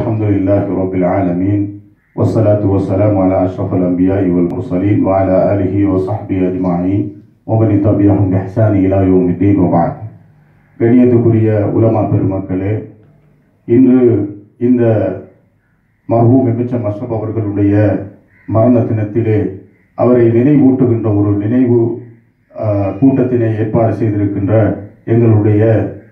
الحمد لله رب العالمين والصلاة والسلام على أشرف الأنبياء والمرسلين وعلى آله وصحبه أجمعين ومن تبعهم بإحسان إلى يوم الدين وبعد கணியத்துக்குரிய உலமா பெருமக்களே இன்று இந்த மர்ஹூம் எம்எச்எம் அஷ்ரப் அவர்களுடைய மரண தினத்திலே அவரை நினைவூட்டுகின்ற ஒரு நினைவு ஆஹ், கூட்டத்தினை ஏற்பாடு செய்திருக்கின்ற எங்களுடைய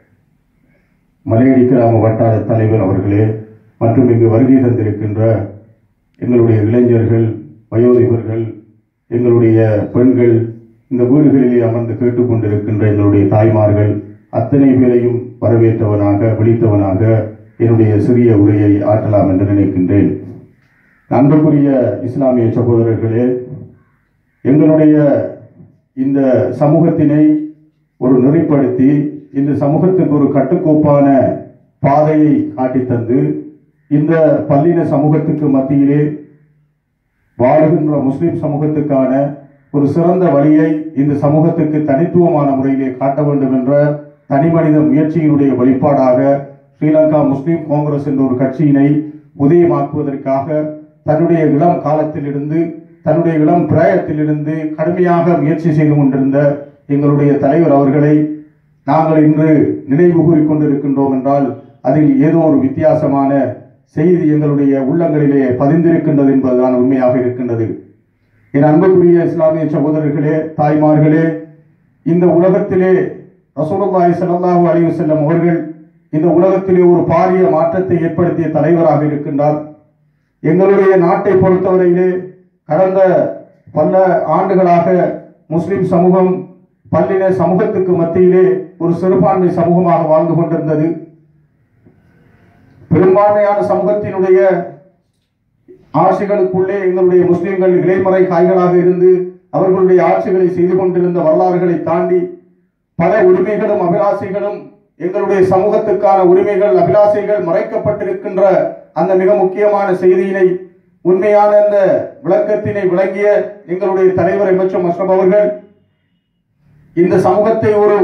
மலையடி கிராம வட்டார தலைவர் அவர்களே மற்றும் இங்கு வருகை தந்திருக்கின்ற எங்களுடைய இளைஞர்கள் வயோதிபர்கள் எங்களுடைய பெண்கள் இந்த வீடுகளிலே அமர்ந்து கேட்டுக்கொண்டிருக்கின்ற எங்களுடைய தாய்மார்கள் அத்தனை பேரையும் வரவேற்றவனாக விழித்தவனாக என்னுடைய சிறிய உரையை ஆற்றலாம் என்று நினைக்கின்றேன் அன்புக்குரிய இஸ்லாமிய சகோதரர்களே எங்களுடைய இந்த சமூகத்தினை ஒரு நெறிப்படுத்தி இந்த சமூகத்துக்கு ஒரு கட்டுக்கோப்பான பாதையை காட்டித் தந்து இந்த பல்லின சமூகத்துக்கு மத்தியிலே வாழுகின்ற முஸ்லிம் சமூகத்துக்கான ஒரு சிறந்த வழியை இந்த சமூகத்துக்கு தனித்துவமான முறையிலே காட்ட வேண்டும் என்ற தனிமனித முயற்சியினுடைய வெளிப்பாடாக ஸ்ரீலங்கா முஸ்லிம் காங்கிரஸ் என்ற ஒரு கட்சியினை உதயமாக்குவதற்காக தன்னுடைய இளம் காலத்திலிருந்து தன்னுடைய இளம் பிராயத்திலிருந்து கடுமையாக முயற்சி செய்து கொண்டிருந்த எங்களுடைய தலைவர் அவர்களை நாங்கள் இன்று நினைவு கூறிக்கொண்டிருக்கின்றோம் என்றால் அதில் ஏதோ ஒரு வித்தியாசமான செய்தி எங்களுடைய உள்ளங்களிலே பதிந்திருக்கின்றது என்பதுதான் உண்மையாக இருக்கின்றது என் அன்புக்குரிய இஸ்லாமிய சகோதரர்களே தாய்மார்களே இந்த உலகத்திலே ரசூலுல்லாஹி ஸல்லல்லாஹு அலைஹி வஸல்லம் அவர்கள் இந்த உலகத்திலே ஒரு பாரிய மாற்றத்தை ஏற்படுத்திய தலைவராக இருக்கின்றார் எங்களுடைய நாட்டை பொறுத்தவரையிலே கடந்த பல ஆண்டுகளாக முஸ்லிம் சமூகம் பல்லின சமூகத்துக்கு மத்தியிலே ஒரு சிறுபான்மை சமூகமாக வாழ்ந்து கொண்டிருந்தது பெரும்பான்மையான சமூகத்தினுடைய ஆட்சிகளுக்குள்ளே எங்களுடைய முஸ்லிம்கள் இலைமறை காய்களாக இருந்து அவர்களுடைய ஆட்சிகளை செய்து கொண்டிருந்த வரலாறுகளை தாண்டி பல உரிமைகளும் அபிலாசைகளும் எங்களுடைய சமூகத்துக்கான உரிமைகள் அபிலாசைகள் மறைக்கப்பட்டிருக்கின்ற அந்த மிக முக்கியமான செய்தியினை உண்மையான அந்த விளக்கத்தினை விளங்கிய எங்களுடைய தலைவர் எம்எச்எம் அஷ்ரப் அவர்கள் இந்த சமூகத்தை ஒரு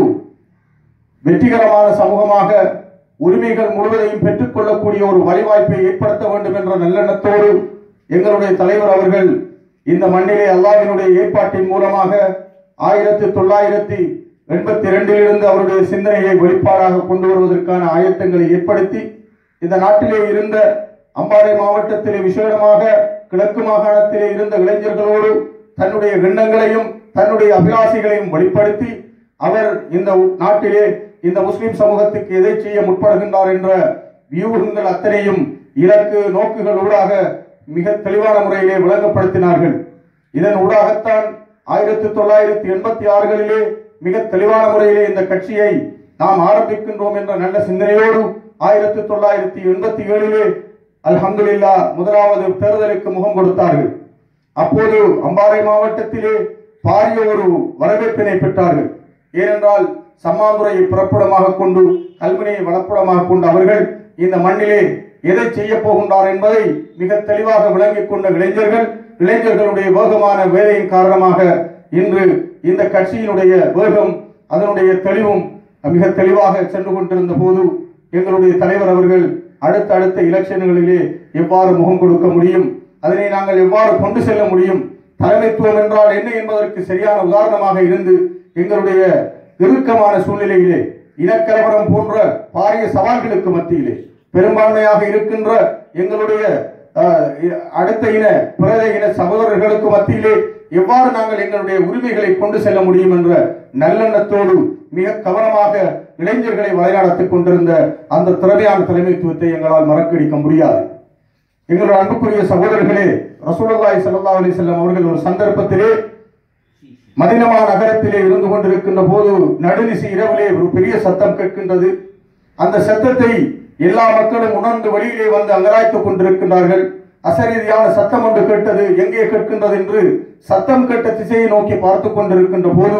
வெற்றிகரமான சமூகமாக உரிமைகள் முழுவதையும் பெற்றுக்கொள்ளக்கூடிய ஒரு வழிவாய்ப்பை ஏற்படுத்த வேண்டும் என்ற நல்லெண்ணத்தோடு எங்களுடைய தலைவர் அவர்கள் இந்த மண்ணிலே அல்லாஹ்வினுடைய ஏற்பாட்டின் மூலமாக ஆயிரத்தி தொள்ளாயிரத்தி எண்பத்தி இரண்டிலிருந்து அவருடைய சிந்தனையை வெளிப்பாடாக கொண்டு வருவதற்கான ஆயத்தங்களை ஏற்படுத்தி இந்த நாட்டிலே இருந்த அம்பாறை மாவட்டத்திலே விசேடமாக கிழக்கு மாகாணத்திலே இருந்த இளைஞர்களோடு தன்னுடைய எண்ணங்களையும் தன்னுடைய அபிலாசைகளையும் வெளிப்படுத்தி அவர் இந்த நாட்டிலே இந்த முஸ்லிம் சமூகத்துக்கு எதை செய்ய முற்படுகின்றார் என்ற வியூகங்கள் அத்தனையும் இலக்கு நோக்குகள் ஊடாக மிக தெளிவான முறையிலே விளங்கப்படுத்தினார்கள் இதன் ஊடாகத்தான் ஆயிரத்தி தொள்ளாயிரத்தி எண்பத்தி ஆறுகளிலே மிக தெளிவான முறையிலே இந்த கட்சியை நாம் ஆரம்பிக்கின்றோம் என்ற நல்ல சிந்தனையோடு ஆயிரத்தி தொள்ளாயிரத்தி எண்பத்தி ஏழிலே அல்ஹம்துலில்லா முதலாவது தேர்தலுக்கு முகம் கொடுத்தார்கள் அப்போது அம்பாறை மாவட்டத்திலே பாரிய ஒரு வரவேற்பினை பெற்றார்கள் ஏனென்றால் சம்மாந்துறையை புறப்படமாக கொண்டு கல்வினையை வளப்புடமாக கொண்டு அவர்கள் இந்த மண்ணிலே எதை செய்ய போகின்றார் என்பதை மிக தெளிவாக விளங்கிக் கொண்ட இளைஞர்கள் இளைஞர்களுடைய வேகமான வேலையின் காரணமாக இன்று இந்த கட்சியினுடைய வேகம் அதனுடைய தெளிவும் மிக தெளிவாக சென்று கொண்டிருந்த போது எங்களுடைய தலைவர் அவர்கள் அடுத்த அடுத்த எலெக்ஷன்களிலே எவ்வாறு முகம் கொடுக்க முடியும் அதனை நாங்கள் எவ்வாறு கொண்டு செல்ல முடியும் தலைமைத்துவம் என்றால் என்ன என்பதற்கு சரியான உதாரணமாக இருந்து எங்களுடைய இறுக்கமான சூழ்நிலையிலே இனக்கலவரம் போன்ற பாரிய சவால்களுக்கு மத்தியிலே பெரும்பான்மையாக இருக்கின்ற எங்களுடைய அஹ், அடுத்த இன பிறத இன சகோதரர்களுக்கு மத்தியிலே எவ்வாறு நாங்கள் எங்களுடைய உரிமைகளை கொண்டு செல்ல முடியும் என்ற நல்லெண்ணத்தோடு மிக கவனமாக இளைஞர்களை வழிநடத்திக் கொண்டிருந்த அந்த திறமையான தலைமைத்துவத்தை எங்களால் மறக்கடிக்க முடியாது எங்களுடைய அன்புக்குரிய சகோதரர்களே ரசூலுல்லாஹி ஸல்லல்லாஹு அலைஹி வஸல்லம் அவர்கள் ஒரு சந்தர்ப்பத்திலே மதினமா நகரத்திலே இருந்து கொண்டிருக்கின்ற போது நடுநிசி இரவிலே ஒரு பெரிய சத்தம் கேட்கின்றது அந்த சத்தத்தை எல்லா மக்களும் உணர்ந்து வெளியிலே வந்து அங்கராய்த்துக் கொண்டிருக்கின்றார்கள் அசரீதியான சத்தம் ஒன்று கேட்டது எங்கே கேட்கின்றது என்று சத்தம் கேட்ட திசையை நோக்கி பார்த்து கொண்டிருக்கின்ற போது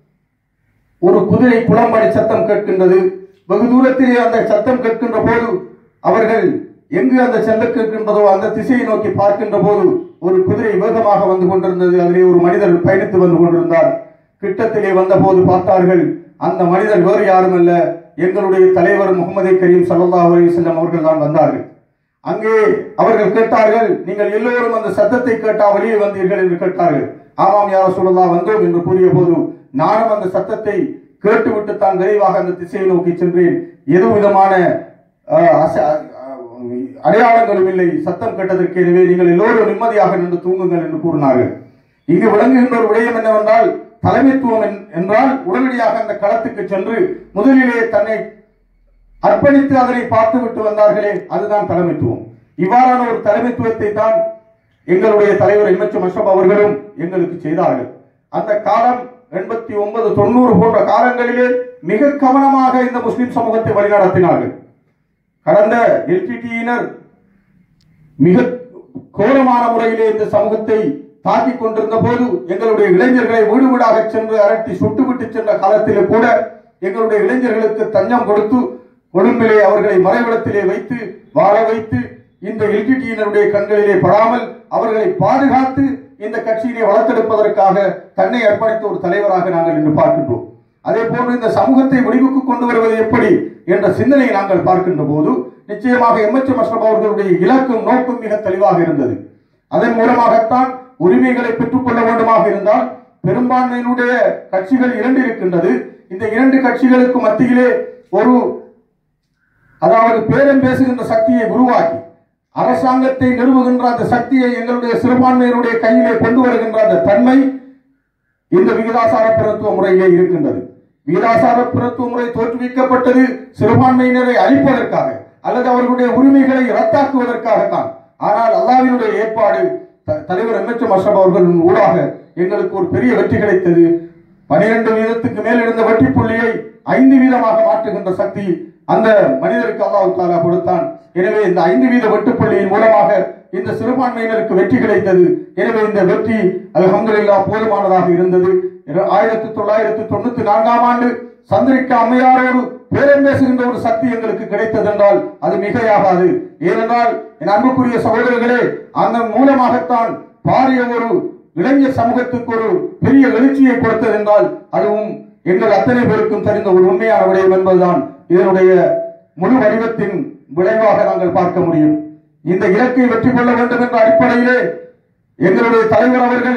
ஒரு குதிரை புலம்படி சத்தம் கேட்கின்றது வெகு தூரத்திலே அந்த சத்தம் கேட்கின்ற போது அவர்கள் எங்கு அந்த செல்ல கேட்கின்றதோ அந்த திசையை நோக்கி பார்க்கின்ற போது ஒரு குதிரை வேகமாக வந்து கொண்டிருந்தது அதிலே ஒரு மனிதர் பயணித்து வந்து கொண்டிருந்தார் கிட்டத்திலே வந்தபோது பார்த்தார்கள் அந்த மனிதர் வேறு யாரும் அல்ல எங்களுடைய தலைவர் முகமது கரீம் ஸல்லல்லாஹு அலைஹி வஸல்லம் அவர்கள் தான் வந்தார்கள் அங்கே அவர்கள் கேட்டார்கள் நீங்கள் எல்லோரும் அந்த சத்தத்தை கேட்டா வெளியே வந்தீர்கள் என்று கேட்டார்கள் ஆமாம் யார சொல்லலாம் வந்தோம் என்று கூறிய போது நானும் அந்த சத்தத்தை கேட்டுவிட்டு தான் விரைவாக அந்த திசையை நோக்கி சென்றேன் எது விதமான அஹ், அச- அஹ், அடையாளங்களும் இல்லை சத்தம் கேட்டதற்கு எனவே நீங்கள் எல்லோரும் நிம்மதியாக நின்று தூங்குங்கள் என்று கூறினார்கள் இங்கு விளங்குகின்ற ஒரு விடயம் என்னவென்றால் தலைமைத்துவம் என்- என்றால் உடனடியாக அந்த களத்துக்கு சென்று முதலிலே தன்னை அர்ப்பணித்து அதனை பார்த்து விட்டு வந்தார்களே அதுதான் தலைமைத்துவம் இவ்வாறான ஒரு தலைமைத்துவத்தை தான் எங்களுடைய தலைவர் எம்எச் அஷ்ரப் அவர்களும் எங்களுக்கு செய்தார்கள் அந்த காலம் எண்பத்தி ஒன்பது தொண்ணூறு போன்ற காலங்களிலே மிக கவனமாக இந்த முஸ்லிம் சமூகத்தை வழிநடத்தினார்கள் கடந்த எல்டிடியினர் மிக கோரமான முறையிலே இந்த சமூகத்தை தாக்கிக் கொண்டிருந்த போது எங்களுடைய இளைஞர்களை வீடு வீடாக சென்று அரட்டி சுட்டுவிட்டு சென்ற காலத்திலே கூட எங்களுடைய இளைஞர்களுக்கு தஞ்சம் கொடுத்து கொழும்பிலே அவர்களை மறைவிடத்திலே வைத்து வாழ வைத்து இந்த எல்டிடியினருடைய கண்களிலே படாமல் அவர்களை பாதுகாத்து இந்த கட்சியினை வளர்த்தெடுப்பதற்காக தன்னை அர்ப்பணித்த ஒரு தலைவராக நாங்கள் இன்று பார்க்கின்றோம் அதே போன்று இந்த சமூகத்தை முடிவுக்கு கொண்டு வருவது எப்படி என்ற சிந்தனையை நாங்கள் பார்க்கின்ற போது நிச்சயமாக எம்எச் அஷ்ரப் அவர்களுடைய இலக்கும் நோக்கும் மிக தெளிவாக இருந்தது அதன் மூலமாகத்தான் உரிமைகளை பெற்றுக்கொள்ள வேண்டுமாக இருந்தால் பெரும்பான்மையினுடைய கட்சிகள் இரண்டு இருக்கின்றது இந்த இரண்டு கட்சிகளுக்கு மத்தியிலே ஒரு அதாவது பேரம் பேசுகின்ற சக்தியை உருவாக்கி அரசாங்கத்தை நிறுவுகின்ற அந்த சக்தியை எங்களுடைய சிறுபான்மையினுடைய கையிலே கொண்டு வருகின்ற அந்த தன்மை இந்த விகிதாசார பிரத்துவ முறையிலே இருக்கின்றது விகிதாசார பிரத்துவ முறை தோற்றுவிக்கப்பட்டது சிறுபான்மையினரை அழிப்பதற்காக அல்லது அவர்களுடைய உரிமைகளை ரத்தாக்குவதற்காகத்தான் ஆனால் அல்லாவினுடைய ஏற்பாடு த- தலைவர் எம்எச் அஷ்ரப் அவர்களின் ஊடாக எங்களுக்கு ஒரு பெரிய வெற்றி கிடைத்தது பனிரெண்டு வீதத்துக்கு மேல் இருந்த வெற்றி புள்ளியை ஐந்து வீதமாக மாற்றுகின்ற சக்தி அந்த மனிதருக்கு அல்லாஹ் தாலா கொடுத்தான் எனவே இந்த ஐந்து வீத வெட்டுப்புள்ளியின் மூலமாக இந்த சிறுபான்மையினருக்கு வெற்றி கிடைத்தது எனவே இந்த வெற்றி அல்ஹம்துலில்லாஹ் போதுமானதாக இருந்தது இர- ஆயிரத்தி தொள்ளாயிரத்தி தொண்ணூத்தி நான்காம் ஆண்டு சந்திரிகா அம்மையாரோடு பேரம் பேசுகின்ற ஒரு சக்தி எங்களுக்கு கிடைத்தது என்றால் அது மிகையாகாது ஏனென்றால் என் அன்புக்குரிய சகோதரர்களே அந்த மூலமாகத்தான் பாரிய ஒரு இளைஞர் சமூகத்துக்கு ஒரு பெரிய எழுச்சியை கொடுத்தது என்றால் அதுவும் எங்கள் அத்தனை பேருக்கும் தெரிந்த ஒரு உண்மையான விடயம் என்பதுதான் இதனுடைய முழு வடிவத்தின் விளைவாக நாங்கள் பார்க்க முடியும் இந்த இலக்கை வெற்றி கொள்ள வேண்டும் என்ற அடிப்படையிலே எங்களுடைய தலைவர் அவர்கள்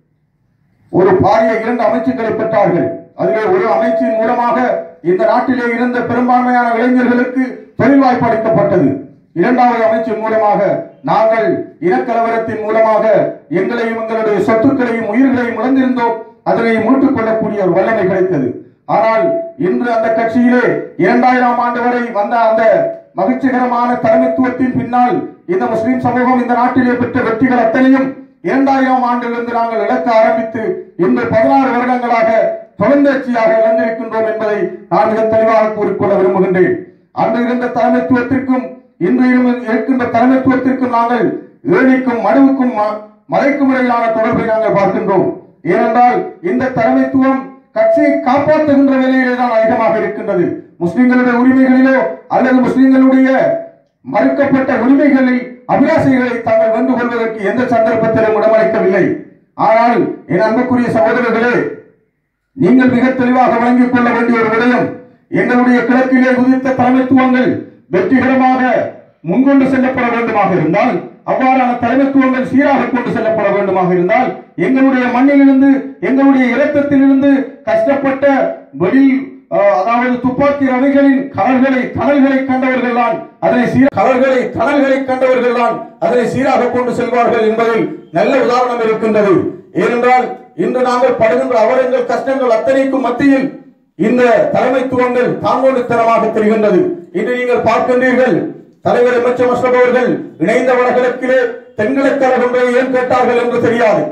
ஒரு பாரிய இரண்டு அமைச்சுக்களை பெற்றார்கள் அதிலே ஒரு அமைச்சின் மூலமாக இந்த நாட்டிலே இருந்த பெரும்பான்மையான இளைஞர்களுக்கு தொழில் வாய்ப்பு அளிக்கப்பட்டது இரண்டாவது அமைச்சின் மூலமாக நாங்கள் இனக்கலவரத்தின் மூலமாக எங்களையும் எங்களுடைய சொத்துக்களையும் உயிர்களையும் இழந்திருந்தோம் அதனை மீட்டுக் கொள்ளக்கூடிய ஒரு வல்லமை கிடைத்தது ஆனால் இன்று அந்த கட்சியிலே இரண்டாயிரம் ஆண்டு வரை வந்த அந்த மகிழ்ச்சிகரமான தலைமைத்துவத்தின் பின்னால் இந்த முஸ்லிம் சமூகம் இந்த நாட்டிலே பெற்ற வெற்றிகள் அத்தனையும் இரண்டாயிரம் ஆண்டிலிருந்து நாங்கள் இழக்க ஆரம்பித்து இன்று பதினாறு வருடங்களாக தொடர்ந்தேர்ச்சியாக இழந்திருக்கின்றோம் என்பதை நான் மிக தெளிவாக கூறிக்கொள்ள விரும்புகின்றேன் அன்று இருந்த தலைமைத்துவத்திற்கும் இன்று இரு- இருக்கின்ற தலைமைத்துவத்திற்கும் நாங்கள் ஏணிக்கும் மடுவுக்கும் ம- மலைக்கும் இடையிலான தொடர்பை நாங்கள் பார்க்கின்றோம் ஏனென்றால் இந்த தலைமைத்துவம் கட்சியை காப்பாற்றுகின்ற வேலையிலே தான் அதிகமாக இருக்கின்றது முஸ்லிம்களுடைய உரிமைகளிலோ அல்லது முஸ்லிம்களுடைய மறுக்கப்பட்ட உரிமைகளில் அபிலாஷைகளை தாங்கள் வென்று கொள்வதற்கு எந்த சந்தர்ப்பத்திலும் இடமளிக்கவில்லை ஆனால் என் அன்புக்குரிய சகோதரர்களே நீங்கள் மிக தெளிவாக வழங்கிக் கொள்ள வேண்டிய ஒரு விடயம் எங்களுடைய கிழக்கிலே உதித்த தலைமைத்துவங்கள் வெற்றிகரமாக முன்கொண்டு செல்லப்பட வேண்டுமாக இருந்தால் அவ்வாறான தலைமைத்துவங்கள் சீராக கொண்டு செல்லப்பட வேண்டுமாக இருந்தால் எங்களுடைய மண்ணிலிருந்து எங்களுடைய இரத்தத்திலிருந்து கஷ்டப்பட்ட வெளி அஹ், அதாவது துப்பாக்கி ரவைகளின் கலர்களை தணல்களை கண்டவர்கள் தான் அதனை சீர கலர்களை தணல்களை கண்டவர்கள் தான் அதனை சீராக கொண்டு செல்வார்கள் என்பதில் நல்ல உதாரணம் இருக்கின்றது ஏனென்றால் இன்று நாங்கள் படுகின்ற அவலங்கள் கஷ்டங்கள் அத்தனைக்கும் மத்தியில் இந்த தலைமைத்துவங்கள் தாங்கோடுத்தனமாக தெரிகின்றது இன்று நீங்கள் பார்க்கின்றீர்கள் தலைவர் எம்எச் அஷ்ரப் அவர்கள் இணைந்த வடகிழக்கிலே தென்கிழக்கு ஒன்றை ஏன் கேட்டார்கள் என்று தெரியாது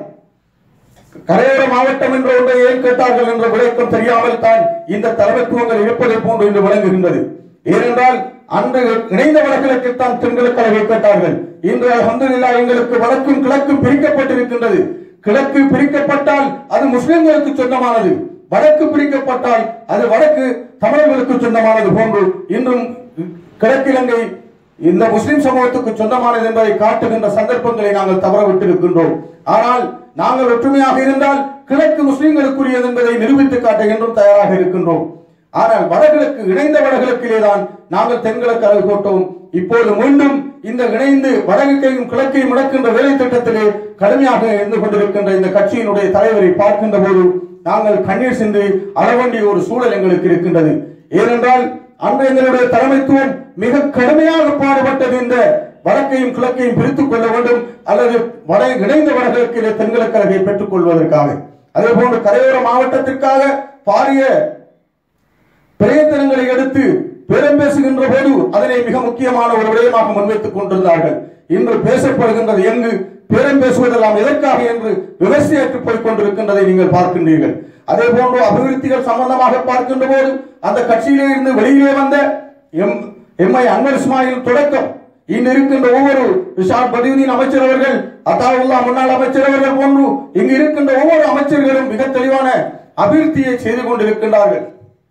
கரையோர மாவட்டம் என்ற ஒன்றை ஏன் கேட்டார்கள் என்ற விளக்கம் தெரியாமல் தான் இந்த தலைமைத்துவங்கள் இருப்பதை போன்று இன்று விளங்குகின்றது ஏனென்றால் அன்று இணைந்த வடகிழக்கில் தென்கிழக்கு அளவை கேட்டார்கள் இன்று அல்ஹம்துலில்லாஹ் எங்களுக்கு வடக்கும் கிழக்கும் பிரிக்கப்பட்டிருக்கின்றது கிழக்கு பிரிக்கப்பட்டால் அது முஸ்லிம்களுக்கு சொந்தமானது வடக்கு பிரிக்கப்பட்டால் அது வடக்கு தமிழர்களுக்கு சொந்தமானது போன்று இன்றும் கிழக்கிழங்கை இந்த முஸ்லிம் சமூகத்துக்கு சொந்தமானது என்பதை காட்டுகின்ற சந்தர்ப்பங்களை நாங்கள் தவற விட்டிருக்கின்றோம் ஆனால் நாங்கள் ஒற்றுமையாக இருந்தால் கிழக்கு முஸ்லிம்களுக்குரியது என்பதை நிரூபித்து காட்ட என்றும் தயாராக இருக்கின்றோம் ஆனால் வடகிழக்கு இணைந்த வடகிழக்கிலே தான் நாங்கள் தென்கிழக்கு அளவு போட்டோம் இப்போது மீண்டும் இந்த இணைந்து வடக்கையும் கிழக்கையும் முடக்கின்ற வேலை திட்டத்திலே கடுமையாக இருந்து கொண்டிருக்கின்ற இந்த கட்சியினுடைய தலைவரை பார்க்கின்ற போது நாங்கள் கண்ணீர் சிந்து அளவண்டிய ஒரு சூழல் எங்களுக்கு இருக்கின்றது ஏனென்றால் அன்று எங்களுடைய தலைமைத்துவம் மிக கடுமையாக பாடுபட்டது இந்த வடக்கையும் கிழக்கையும் பிரித்துக் கொள்ள வேண்டும் அல்லது வட இணைந்த வடகிழக்கிலே தென்கிழக்கழகை பெற்றுக் கொள்வதற்காக அதே போன்று கரையோர மாவட்டத்திற்காக பாரிய பிரயத்தனங்களை எடுத்து பேரம் பேசுகின்ற போது அதனை மிக முக்கியமான ஒரு விடயமாக முன்வைத்துக் கொண்டிருந்தார்கள் இன்று பேசப்படுகின்றது எங்கு பேரம் பேசுவதெல்லாம் எதற்காக என்று விமர்சையற்று போய் கொண்டிருக்கின்றதை நீங்கள் பார்க்கின்றீர்கள் அதே போன்று அபிவிருத்திகள் சம்பந்தமாக பார்க்கின்ற போது அந்த கட்சியிலே இருந்து வெளியிலே வந்த எம் எம்ஐ அன்வர் இஸ்மாயில் தொடக்கம் இன்று இருக்கின்ற ஒவ்வொரு விஷால் பதிவுதீன் அமைச்சர் அவர்கள் அத்தாவுல்லா முன்னாள் அமைச்சர் அவர்கள் போன்று இங்கு இருக்கின்ற ஒவ்வொரு அமைச்சர்களும் மிக தெளிவான அபிவிருத்தியை செய்து கொண்டிருக்கின்றார்கள்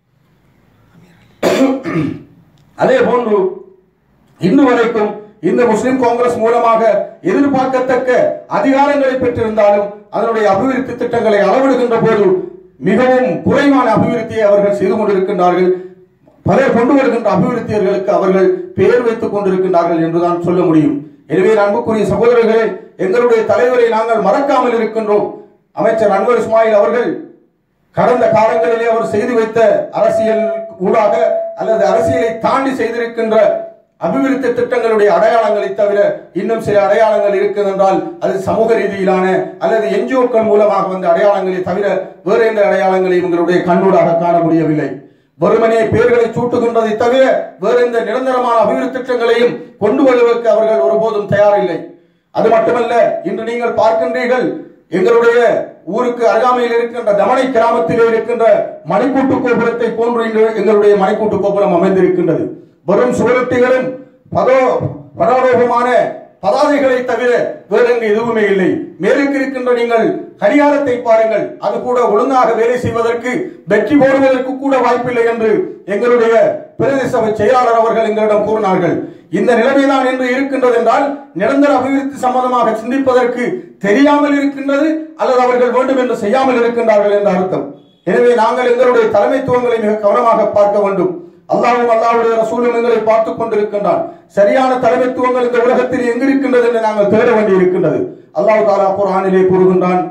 அதே போன்று இன்று வரைக்கும் இந்த முஸ்லிம் காங்கிரஸ் மூலமாக எதிர்பார்க்கத்தக்க அதிகாரங்களை பெற்றிருந்தாலும் அதனுடைய அபிவிருத்தி திட்டங்களை அளவிடுகின்ற போது மிகவும் குறைவான அபிவிருத்தியை அவர்கள் செய்து கொண்டிருக்கின்றார்கள் பலர் கொண்டு வருகின்ற அபிவிருத்தியர்களுக்கு அவர்கள் பெயர் வைத்துக் கொண்டிருக்கின்றார்கள் என்றுதான் சொல்ல முடியும் எனவே அன்புக்குரிய சகோதரர்களே எங்களுடைய தலைவரை நாங்கள் மறக்காமல் இருக்கின்றோம் அமைச்சர் அன்வர் இஸ்மாயில் அவர்கள் கடந்த காலங்களிலே அவர் செய்து வைத்த அரசியல் ஊடாக அல்லது அரசியலை தாண்டி செய்திருக்கின்ற அபிவிருத்தி திட்டங்களுடைய அடையாளங்களை தவிர இன்னும் சில அடையாளங்கள் இருக்கின்றால் அது சமூக ரீதியிலான அல்லது என்ஜிஓக்கள் மூலமாக வந்த அடையாளங்களை தவிர வேறு எந்த அடையாளங்களையும் உங்களுடைய கண்ணூடாக காண முடியவில்லை வெறுமனே பெயர்களை சூட்டுகின்றதை தவிர வேறு எந்த நிரந்தரமான அபிவிருத்தி திட்டங்களையும் கொண்டு வருவதற்கு அவர்கள் ஒருபோதும் தயாரில்லை அது மட்டுமல்ல இன்று நீங்கள் பார்க்கின்றீர்கள் எங்களுடைய ஊருக்கு அருகாமையில் இருக்கின்ற தமனை கிராமத்திலே இருக்கின்ற மணிக்கூட்டு கோபுரத்தை போன்று இன்று எங்களுடைய மணிக்கூட்டு கோபுரம் அமைந்திருக்கின்றது வெறும் சுவரொட்டிகளும் பதோ பதாரோகமான பதாதைகளை தவிர வேறு எங்கு எதுவுமே இல்லை மேலுக்கு இருக்கின்ற நீங்கள் கடிகாரத்தை பாருங்கள் அது கூட ஒழுங்காக வேலை செய்வதற்கு வெற்றி போடுவதற்கு கூட வாய்ப்பில்லை என்று எங்களுடைய பிரதேச சபை செயலாளர் அவர்கள் எங்களிடம் கூறினார்கள் இந்த நிலைமைதான் என்று இருக்கின்றது என்றால் நிரந்தர அபிவிருத்தி சம்பந்தமாக சிந்திப்பதற்கு தெரியாமல் இருக்கின்றது அல்லது அவர்கள் வேண்டும் என்று செய்யாமல் இருக்கின்றார்கள் என்ற அர்த்தம் எனவே நாங்கள் எங்களுடைய தலைமைத்துவங்களை மிக கவனமாக பார்க்க வேண்டும் அல்லாஹ்வும் அல்லாஹ்வுடைய ரசூலும் எங்களை பார்த்துக் கொண்டிருக்கின்றான் சரியான தலைமைத்துவங்கள் இந்த உலகத்தில் எங்கு இருக்கின்றது என்று நாங்கள் தேட வேண்டி இருக்கின்றது அல்லாஹ் தாலா குர்ஆனிலே கூறுகின்றான்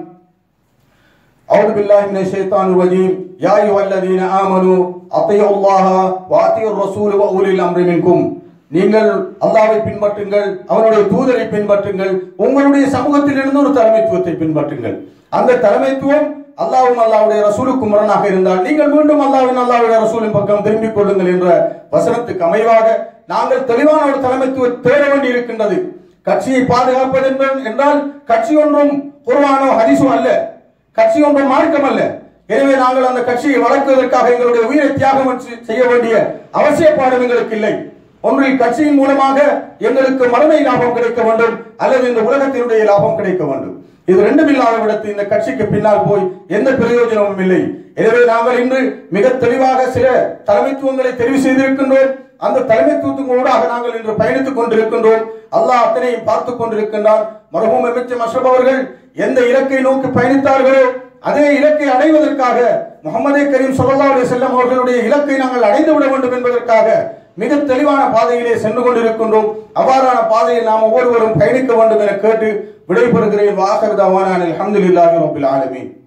أعوذ بالله من الشيطان الرجيم يا أيها الذين آمنوا أطيعوا الله وأطيعوا الرسول وأولي الأمر منكم நீங்கள் அல்லாவை பின்பற்றுங்கள் அவனுடைய தூதரை பின்பற்றுங்கள் உங்களுடைய சமூகத்திலிருந்து ஒரு தலைமைத்துவத்தை பின்பற்றுங்கள் அந்த தலைமைத்துவம் அல்லாவும் அல்லாவுடைய ரசூலுக்கு முரணாக இருந்தால் நீங்கள் மீண்டும் அல்லாவின் அல்லாவுடைய ரசூலின் பக்கம் திரும்பிக் கொள்ளுங்கள் என்ற வசனத்துக்கு அமைவாக நாங்கள் தெளிவான ஒரு தலைமைத்துவம் தேட வேண்டி இருக்கின்றது கட்சியை பாதுகாப்பது என்பது- என்றால் கட்சி ஒன்றும் குர்ஆனோ ஹதீஸோ அல்ல கட்சி ஒன்றும் மார்க்கம் அல்ல எனவே நாங்கள் அந்த கட்சியை வளர்க்குவதற்காக எங்களுடைய உயிரை தியாகம் செ- செய்ய வேண்டிய அவசியப்பாடும் எங்களுக்கு இல்லை ஒன்றில் கட்சியின் மூலமாக எங்களுக்கு மறுமை லாபம் கிடைக்க வேண்டும் அல்லது இந்த உலகத்தினுடைய லாபம் கிடைக்க வேண்டும் இது ரெண்டும் இல்லாத விடத்து இந்த கட்சிக்கு பின்னால் போய் எந்த பிரயோஜனமும் இல்லை எனவே நாங்கள் இன்று மிக தெளிவாக சில தலைமைத்துவங்களை தெரிவு செய்திருக்கின்றோம் அந்த தலைமைத்துவத்தின் ஊடாக நாங்கள் இன்று பயணித்துக் கொண்டிருக்கின்றோம் அல்லாஹ் அத்தனையும் பார்த்துக் கொண்டிருக்கின்றான் மரஹூம் எம்எச்எம் அஷ்ரப் அவர்கள் எந்த இலக்கை நோக்கி பயணித்தார்களோ அதே இலக்கை அடைவதற்காக முகமதே கரீம் ஸல்லல்லாஹு அலைஹி வஸல்லம் அவர்களுடைய இலக்கை நாங்கள் அடைந்து விட வேண்டும் என்பதற்காக மிக தெளிவான பாதையிலே சென்று கொண்டிருக்கின்றோம் அவ்வாறான பாதையில் நாம் ஒவ்வொருவரும் பயணிக்க வேண்டும் என கேட்டு விடைபெறுகிறேன் வாகர் தவானான் அல்ஹம்துலில்லாஹி ரப்பில் ஆலமீன்